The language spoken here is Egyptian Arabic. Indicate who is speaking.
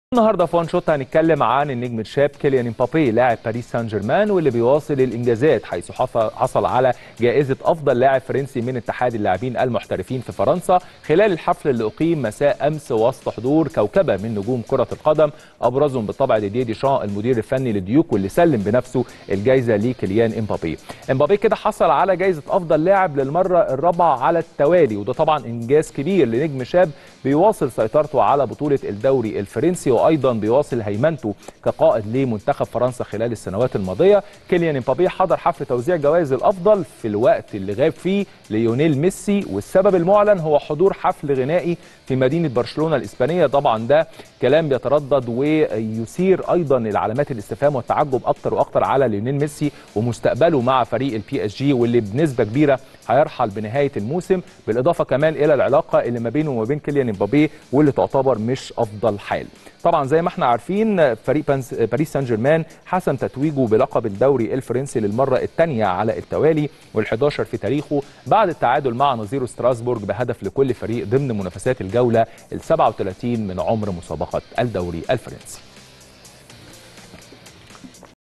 Speaker 1: النهارده في وان شوت هنتكلم عن النجم الشاب كيليان امبابي لاعب باريس سان جيرمان واللي بيواصل الانجازات حيث حصل على جائزه افضل لاعب فرنسي من اتحاد اللاعبين المحترفين في فرنسا خلال الحفل اللي اقيم مساء امس وسط حضور كوكبه من نجوم كره القدم ابرزهم بالطبع ديدي ديشان المدير الفني لديوك واللي سلم بنفسه الجائزه لكيليان امبابي امبابي كده حصل على جائزه افضل لاعب للمره الرابعه على التوالي وده طبعا انجاز كبير لنجم شاب بيواصل سيطرته على بطوله الدوري الفرنسي وايضا بيواصل هيمنته كقائد لمنتخب فرنسا خلال السنوات الماضيه كيليان امبابي حضر حفل توزيع جوائز الافضل في الوقت اللي غاب فيه ليونيل ميسي والسبب المعلن هو حضور حفل غنائي في مدينه برشلونه الاسبانيه طبعا ده كلام بيتردد ويثير ايضا العلامات الاستفهام والتعجب اكتر واكتر على ليونيل ميسي ومستقبله مع فريق البي اس جي واللي بنسبه كبيره هيرحل بنهايه الموسم بالاضافه كمان الى العلاقه اللي ما بينه وما بين كيليان امبابي واللي تعتبر مش افضل حال طبعا زي ما احنا عارفين فريق باريس سان جيرمان حسم تتويجه بلقب الدوري الفرنسي للمره الثانيه على التوالي وال11 في تاريخه بعد التعادل مع نظيره ستراسبورج بهدف لكل فريق ضمن منافسات الجوله ال37 من عمر مسابقه الدوري الفرنسي